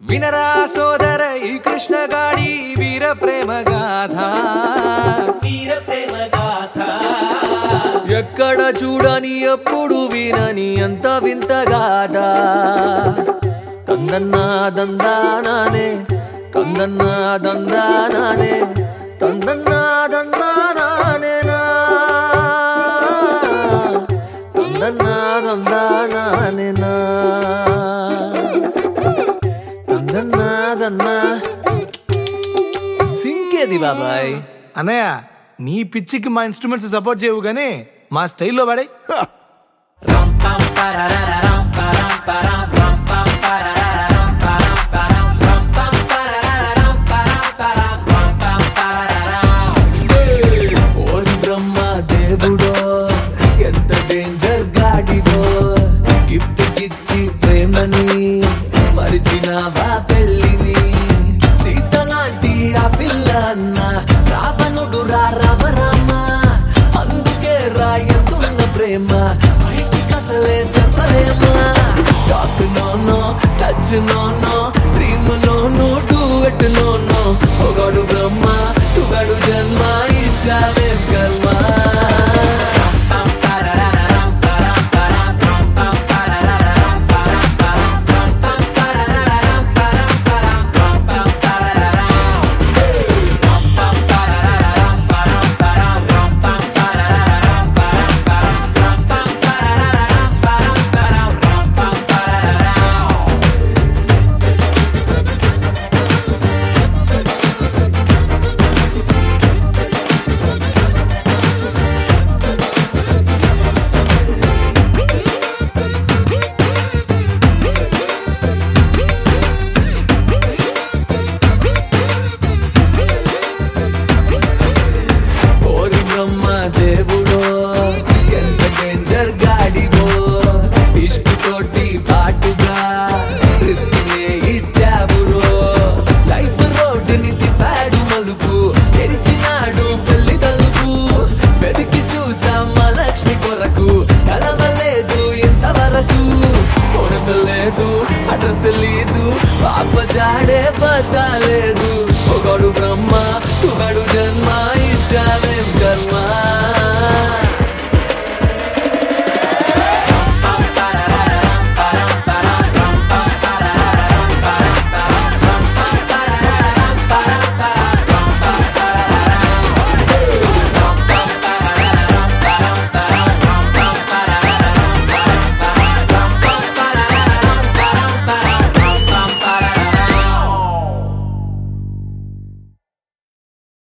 వినరా సోదర ఈ కృష్ణ గాడి వీర ప్రేమ గాథ వీర ప్రేమ గాథ ఎక్కడ చూడని ఎప్పుడు వినని అంత వింత గాథ తందన్నా దందానానే తందన్నా దందానానే తందన్నా దందానానే నా తందన్నా దందానానే నా తందన్నా దన్నా సింకేది బాబాయ్ అన్నయ్య నీ పిచ్చికి మా ఇన్స్ట్రుమెంట్స్ సపోర్ట్ చేయవు కానీ మా స్టైల్లో వాడే ఓరి బ్రహ్మ దేవుడో ఎంత డేంజర్ గాడిదో గిఫ్ట్ కిచ్చి ప్రేమని మరిచినావా పెళ్ళిని సీత లాంటి ఆ పిల్ల అన్న రావణుడు రా రామ రామ అందుకే రాయంతున్న ప్రేమ బయటికి అసలే చెప్పలేమా talk no no touch no no dream no no duet no no ఒకడు బ్రహ్మ తుగడు జన్మ ఇచ్చావే కర్మ